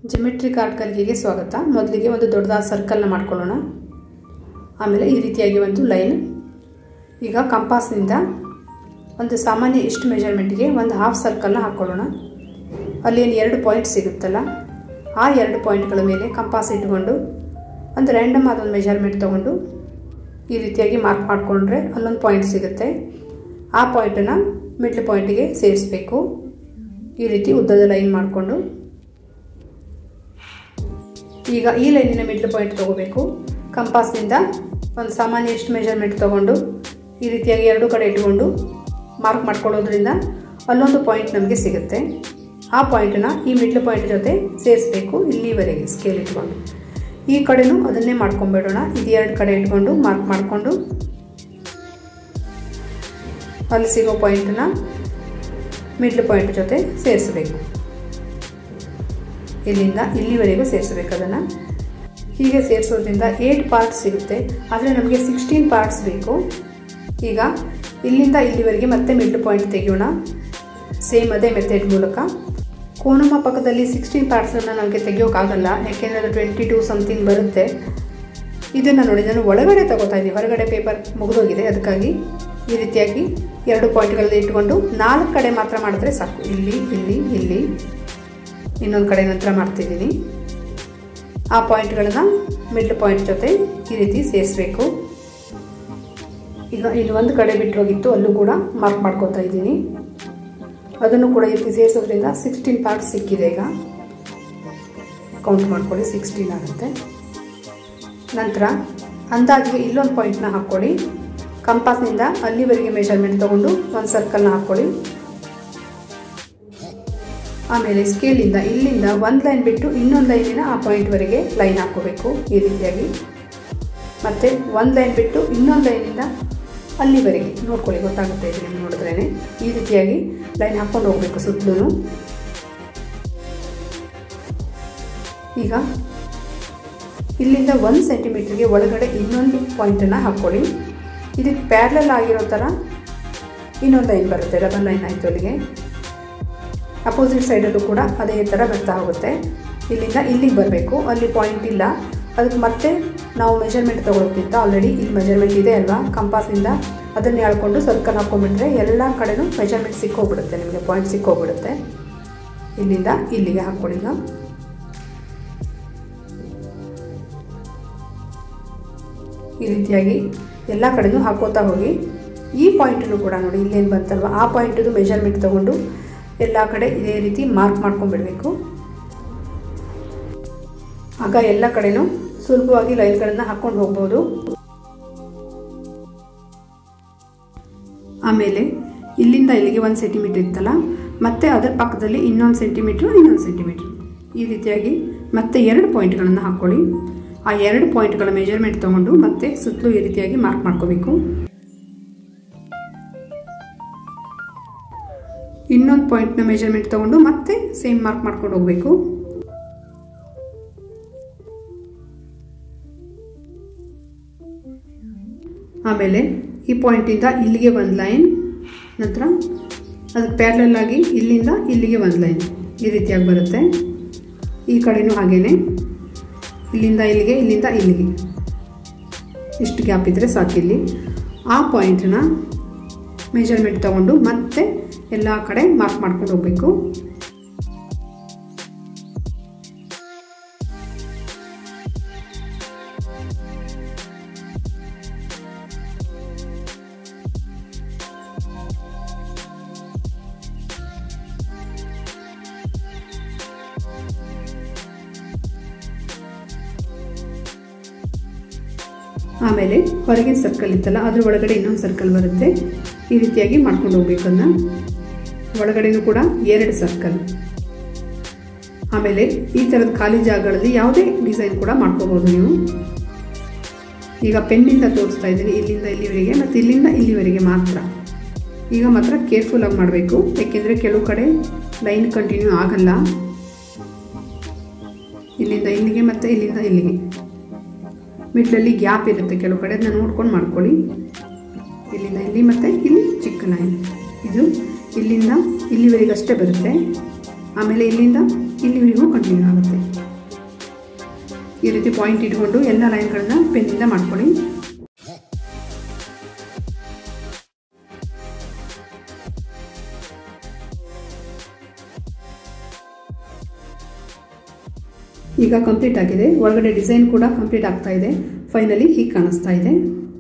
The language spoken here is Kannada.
ಜಿಮೆಟ್ರಿ ಕಾರ್ಡ್ ಕಲಿಕೆಗೆ ಸ್ವಾಗತ ಮೊದಲಿಗೆ ಒಂದು ದೊಡ್ಡದಾದ ಸರ್ಕಲ್ನ ಮಾಡ್ಕೊಳ್ಳೋಣ ಆಮೇಲೆ ಈ ರೀತಿಯಾಗಿ ಒಂದು ಲೈನ್ ಈಗ ಕಂಪಾಸ್ನಿಂದ ಒಂದು ಸಾಮಾನ್ಯ ಇಷ್ಟು ಮೆಜರ್ಮೆಂಟ್ಗೆ ಒಂದು ಹಾಫ್ ಸರ್ಕಲ್ನ ಹಾಕ್ಕೊಳ್ಳೋಣ ಅಲ್ಲಿ ಏನು ಎರಡು ಪಾಯಿಂಟ್ ಸಿಗುತ್ತಲ್ಲ ಆ ಎರಡು ಪಾಯಿಂಟ್ಗಳ ಮೇಲೆ ಕಂಪಾಸ್ ಇಟ್ಕೊಂಡು ಒಂದು ರ್ಯಾಂಡಮ್ ಆದ ಒಂದು ಮೆಜರ್ಮೆಂಟ್ ತೊಗೊಂಡು ಈ ರೀತಿಯಾಗಿ ಮಾರ್ಕ್ ಮಾಡಿಕೊಂಡ್ರೆ ಅಲ್ಲೊಂದು ಪಾಯಿಂಟ್ ಸಿಗುತ್ತೆ ಆ ಪಾಯಿಂಟನ್ನು ಮಿಡ್ಲ್ ಪಾಯಿಂಟಿಗೆ ಸೇರಿಸಬೇಕು ಈ ರೀತಿ ಉದ್ದದ ಲೈನ್ ಮಾಡಿಕೊಂಡು ಈಗ ಈ ಲೈನಿನ ಮಿಡ್ಲ್ ಪಾಯಿಂಟ್ ತೊಗೋಬೇಕು ಕಂಪಾಸ್ನಿಂದ ಒಂದು ಸಾಮಾನ್ಯ ಎಷ್ಟು ಮೆಜರ್ಮೆಂಟ್ ತೊಗೊಂಡು ಈ ರೀತಿಯಾಗಿ ಎರಡು ಕಡೆ ಇಟ್ಕೊಂಡು ಮಾರ್ಕ್ ಮಾಡ್ಕೊಳ್ಳೋದ್ರಿಂದ ಅಲ್ಲೊಂದು ಪಾಯಿಂಟ್ ನಮಗೆ ಸಿಗುತ್ತೆ ಆ ಪಾಯಿಂಟನ್ನು ಈ ಮಿಡ್ಲ್ ಪಾಯಿಂಟ್ ಜೊತೆ ಸೇರಿಸಬೇಕು ಇಲ್ಲಿವರೆಗೆ ಸ್ಕೇಲ್ ಇಟ್ಕೊಂಡು ಈ ಕಡೆನೂ ಅದನ್ನೇ ಮಾಡ್ಕೊಂಬಿಡೋಣ ಇದು ಎರಡು ಕಡೆ ಇಟ್ಕೊಂಡು ಮಾರ್ಕ್ ಮಾಡಿಕೊಂಡು ಅಲ್ಲಿ ಸಿಗೋ ಪಾಯಿಂಟನ್ನ ಮಿಡ್ಲ್ ಪಾಯಿಂಟ್ ಜೊತೆ ಸೇರಿಸಬೇಕು ಇಲ್ಲಿಂದ ಇಲ್ಲಿವರೆಗೂ ಸೇರಿಸಬೇಕು ಅದನ್ನು ಹೀಗೆ ಸೇರಿಸೋದ್ರಿಂದ ಏಟ್ ಪಾರ್ಟ್ಸ್ ಸಿಗುತ್ತೆ ಆದರೆ ನಮಗೆ ಸಿಕ್ಸ್ಟೀನ್ ಪಾರ್ಟ್ಸ್ ಬೇಕು ಈಗ ಇಲ್ಲಿಂದ ಇಲ್ಲಿವರೆಗೆ ಮತ್ತೆ ಮಿಡ್ಲ್ ಪಾಯಿಂಟ್ ತೆಗೆಯೋಣ ಸೇಮ್ ಅದೇ ಮೆಥಡ್ ಮೂಲಕ ಕೋಣಮ ಪಕ್ಕದಲ್ಲಿ ಸಿಕ್ಸ್ಟೀನ್ ಪಾರ್ಟ್ಸನ್ನು ನಮಗೆ ತೆಗಿಯೋಕ್ಕಾಗಲ್ಲ ಯಾಕೆಂದರೆ ಅದು ಟ್ವೆಂಟಿ ಟು ಸಮಥಿಂಗ್ ಬರುತ್ತೆ ಇದನ್ನು ನೋಡಿ ನಾನು ಒಳಗಡೆ ತಗೋತಾ ಇದ್ದೀನಿ ಹೊರಗಡೆ ಪೇಪರ್ ಮುಗಿದೋಗಿದೆ ಅದಕ್ಕಾಗಿ ಈ ರೀತಿಯಾಗಿ ಎರಡು ಪಾಯಿಂಟ್ಗಳಲ್ಲಿ ಇಟ್ಕೊಂಡು ನಾಲ್ಕು ಕಡೆ ಮಾತ್ರ ಮಾಡಿದ್ರೆ ಸಾಕು ಇಲ್ಲಿ ಇಲ್ಲಿ ಇಲ್ಲಿ ಇನ್ನೊಂದು ಕಡೆ ನಂತರ ಮಾಡ್ತಿದ್ದೀನಿ ಆ ಪಾಯಿಂಟ್ಗಳನ್ನು ಮಿಡ್ಲ್ ಪಾಯಿಂಟ್ ಜೊತೆ ಈ ರೀತಿ ಸೇರಿಸಬೇಕು ಈಗ ಇಲ್ಲಿ ಒಂದು ಕಡೆ ಬಿಟ್ಟೋಗಿತ್ತು ಅಲ್ಲೂ ಕೂಡ ಮಾರ್ಕ್ ಮಾಡ್ಕೋತಾ ಇದ್ದೀನಿ ಅದನ್ನು ಕೂಡ ಈ ರೀತಿ ಸೇರಿಸೋದ್ರಿಂದ ಸಿಕ್ಸ್ಟೀನ್ ಪಾರ್ಟ್ಸ್ ಸಿಕ್ಕಿದೆ ಈಗ ಕೌಂಟ್ ಮಾಡ್ಕೊಳ್ಳಿ ಸಿಕ್ಸ್ಟೀನ್ ಆಗುತ್ತೆ ನಂತರ ಅಂದಾಜಿಗೆ ಇಲ್ಲೊಂದು ಪಾಯಿಂಟ್ನ ಹಾಕ್ಕೊಳ್ಳಿ ಕಂಪಾಸ್ನಿಂದ ಅಲ್ಲಿವರೆಗೆ ಮೆಷರ್ಮೆಂಟ್ ತೊಗೊಂಡು ಒಂದು ಸರ್ಕಲ್ನ ಹಾಕ್ಕೊಳ್ಳಿ ಆಮೇಲೆ ಸ್ಕೇಲಿಂದ ಇಲ್ಲಿಂದ ಒಂದು ಲೈನ್ ಬಿಟ್ಟು ಇನ್ನೊಂದು ಲೈನಿನ ಆ ಪಾಯಿಂಟ್ವರೆಗೆ ಲೈನ್ ಹಾಕ್ಕೋಬೇಕು ಈ ರೀತಿಯಾಗಿ ಮತ್ತು ಒಂದು ಲೈನ್ ಬಿಟ್ಟು ಇನ್ನೊಂದು ಲೈನಿಂದ ಅಲ್ಲಿವರೆಗೆ ನೋಡ್ಕೊಳ್ಳಿ ಗೊತ್ತಾಗುತ್ತೆ ಇದು ನಿಮ್ಗೆ ನೋಡಿದ್ರೇ ಈ ರೀತಿಯಾಗಿ ಲೈನ್ ಹಾಕ್ಕೊಂಡು ಹೋಗಬೇಕು ಸುತ್ತಲೂ ಈಗ ಇಲ್ಲಿಂದ ಒಂದು ಸೆಂಟಿಮೀಟ್ರಿಗೆ ಒಳಗಡೆ ಇನ್ನೊಂದು ಪಾಯಿಂಟನ್ನು ಹಾಕ್ಕೊಳ್ಳಿ ಇದಕ್ಕೆ ಪ್ಯಾರಲಲ್ ಆಗಿರೋ ಥರ ಇನ್ನೊಂದು ಲೈನ್ ಬರುತ್ತೆ ಡಬಲ್ ಲೈನ್ ಆಯಿತು ಅಲ್ಲಿಗೆ ಅಪೋಸಿಟ್ ಸೈಡಲ್ಲೂ ಕೂಡ ಅದೇ ಥರ ಬರ್ತಾ ಹೋಗುತ್ತೆ ಇಲ್ಲಿಂದ ಇಲ್ಲಿಗೆ ಬರಬೇಕು ಅಲ್ಲಿ ಪಾಯಿಂಟ್ ಇಲ್ಲ ಅದಕ್ಕೆ ಮತ್ತೆ ನಾವು ಮೆಜರ್ಮೆಂಟ್ ತೊಗೊಳೋಕ್ಕಿಂತ ಆಲ್ರೆಡಿ ಇಲ್ಲಿ ಮೆಜರ್ಮೆಂಟ್ ಇದೆ ಅಲ್ವಾ ಕಂಪಾಸಿಂದ ಅದನ್ನು ಹೇಳ್ಕೊಂಡು ಸರ್ಕಲ್ ಹಾಕ್ಕೊಂಡ್ಬಿಟ್ರೆ ಎಲ್ಲ ಕಡೆನೂ ಮೆಜರ್ಮೆಂಟ್ ಸಿಕ್ಕೋಗ್ಬಿಡುತ್ತೆ ನಿಮಗೆ ಪಾಯಿಂಟ್ ಸಿಕ್ಕೋಗ್ಬಿಡುತ್ತೆ ಇಲ್ಲಿಂದ ಇಲ್ಲಿಗೆ ಹಾಕ್ಕೊಳ್ಳಿ ಈಗ ಈ ರೀತಿಯಾಗಿ ಎಲ್ಲ ಕಡೆನೂ ಹಾಕೋತಾ ಹೋಗಿ ಈ ಪಾಯಿಂಟನ್ನು ಕೂಡ ನೋಡಿ ಇಲ್ಲೇನು ಬಂತಲ್ವ ಆ ಪಾಯಿಂಟದು ಮೆಜರ್ಮೆಂಟ್ ತೊಗೊಂಡು ಎಲ್ಲ ಕಡೆ ಇದೇ ರೀತಿ ಮಾರ್ಕ್ ಮಾಡ್ಕೊಂಡ್ಬಿಡಬೇಕು ಆಗ ಎಲ್ಲ ಕಡೆನೂ ಸುಲಭವಾಗಿ ಲೈನ್ಗಳನ್ನು ಹಾಕ್ಕೊಂಡು ಹೋಗ್ಬೋದು ಆಮೇಲೆ ಇಲ್ಲಿಂದ ಇಲ್ಲಿಗೆ ಒಂದು ಸೆಂಟಿಮೀಟ್ರ್ ಇತ್ತಲ್ಲ ಮತ್ತೆ ಅದರ ಪಕ್ಕದಲ್ಲಿ ಇನ್ನೊಂದು ಸೆಂಟಿಮೀಟ್ರು ಇನ್ನೊಂದು ಸೆಂಟಿಮೀಟ್ರ್ ಈ ರೀತಿಯಾಗಿ ಮತ್ತೆ ಎರಡು ಪಾಯಿಂಟ್ಗಳನ್ನು ಹಾಕ್ಕೊಳ್ಳಿ ಆ ಎರಡು ಪಾಯಿಂಟ್ಗಳ ಮೆಜರ್ಮೆಂಟ್ ತೊಗೊಂಡು ಮತ್ತೆ ಸುತ್ತಲೂ ಈ ರೀತಿಯಾಗಿ ಮಾರ್ಕ್ ಮಾಡ್ಕೋಬೇಕು ಇನ್ನೊಂದು ಪಾಯಿಂಟ್ನ ಮೆಜರ್ಮೆಂಟ್ ತೊಗೊಂಡು ಮತ್ತೆ ಸೇಮ್ ಮಾರ್ಕ್ ಮಾಡ್ಕೊಂಡು ಹೋಗಬೇಕು ಆಮೇಲೆ ಈ ಪಾಯಿಂಟಿಂದ ಇಲ್ಲಿಗೆ ಒಂದು ಲೈನ್ ನಂತರ ಅದಕ್ಕೆ ಪ್ಯಾರಲಲ್ ಆಗಿ ಇಲ್ಲಿಂದ ಇಲ್ಲಿಗೆ ಒಂದು ಲೈನ್ ಈ ರೀತಿಯಾಗಿ ಬರುತ್ತೆ ಈ ಕಡೆನೂ ಹಾಗೇನೆ ಇಲ್ಲಿಂದ ಇಲ್ಲಿಗೆ ಇಲ್ಲಿಂದ ಇಲ್ಲಿಗೆ ಇಷ್ಟು ಗ್ಯಾಪ್ ಇದ್ದರೆ ಸಾಕಿಲ್ಲಿ ಆ ಪಾಯಿಂಟನ್ನ ಮೆಜರ್ಮೆಂಟ್ ತೊಗೊಂಡು ಮತ್ತೆ ಎಲ್ಲ ಕಡೆ ಮಾರ್ಕ್ ಮಾಡ್ಕೊಂಡು ಹೋಗಬೇಕು ಆಮೇಲೆ ಹೊರಗಿನ ಸರ್ಕಲ್ ಇತ್ತಲ್ಲ ಅದ್ರ ಒಳಗಡೆ ಇನ್ನೊಂದು ಸರ್ಕಲ್ ಬರುತ್ತೆ ಈ ರೀತಿಯಾಗಿ ಮಾಡ್ಕೊಂಡು ಹೋಗ್ಬೇಕು ಅದನ್ನ ಒಳಗಡೆನೂ ಕೂಡ ಎರಡು ಸರ್ಕಲ್ ಆಮೇಲೆ ಈ ಥರದ ಖಾಲಿ ಜಾಗಗಳಲ್ಲಿ ಯಾವುದೇ ಡಿಸೈನ್ ಕೂಡ ಮಾಡ್ಕೋಬೋದು ನೀವು ಈಗ ಪೆನ್ನಿಂದ ತೋರಿಸ್ತಾ ಇದ್ದೀನಿ ಇಲ್ಲಿಂದ ಇಲ್ಲಿವರೆಗೆ ಮತ್ತು ಇಲ್ಲಿಂದ ಇಲ್ಲಿವರೆಗೆ ಮಾತ್ರ ಈಗ ಮಾತ್ರ ಕೇರ್ಫುಲ್ಲಾಗಿ ಮಾಡಬೇಕು ಯಾಕೆಂದರೆ ಕೆಲವು ಕಡೆ ಲೈನ್ ಕಂಟಿನ್ಯೂ ಆಗಲ್ಲ ಇಲ್ಲಿಂದ ಇಲ್ಲಿಗೆ ಮತ್ತು ಇಲ್ಲಿಂದ ಇಲ್ಲಿಗೆ ಮಿಡ್ಲಲ್ಲಿ ಗ್ಯಾಪ್ ಇರುತ್ತೆ ಕೆಲವು ಕಡೆ ಅದನ್ನ ನೋಡ್ಕೊಂಡು ಮಾಡ್ಕೊಳ್ಳಿ ಇಲ್ಲಿಂದ ಇಲ್ಲಿ ಮತ್ತು ಇಲ್ಲಿ ಚಿಕ್ಕ ಲೈನ್ ಇದು ಇಲ್ಲಿಂದ ಇಲ್ಲಿವರೆಗಷ್ಟೇ ಬರುತ್ತೆ ಆಮೇಲೆ ಇಲ್ಲಿಂದ ಇಲ್ಲಿವರೆಗೂ ಕಂಟಿನ್ಯೂ ಆಗುತ್ತೆ ಈ ರೀತಿ ಪಾಯಿಂಟ್ ಇಟ್ಕೊಂಡು ಎಲ್ಲ ಲೈನ್ಗಳನ್ನ ಪೆನ್ನಿಂದ ಮಾಡ್ಕೊಳ್ಳಿ ಈಗ ಕಂಪ್ಲೀಟ್ ಆಗಿದೆ ಒಳಗಡೆ ಡಿಸೈನ್ ಕೂಡ ಕಂಪ್ಲೀಟ್ ಆಗ್ತಾ ಇದೆ ಫೈನಲಿ ಹೀಗೆ ಕಾಣಿಸ್ತಾ ಇದೆ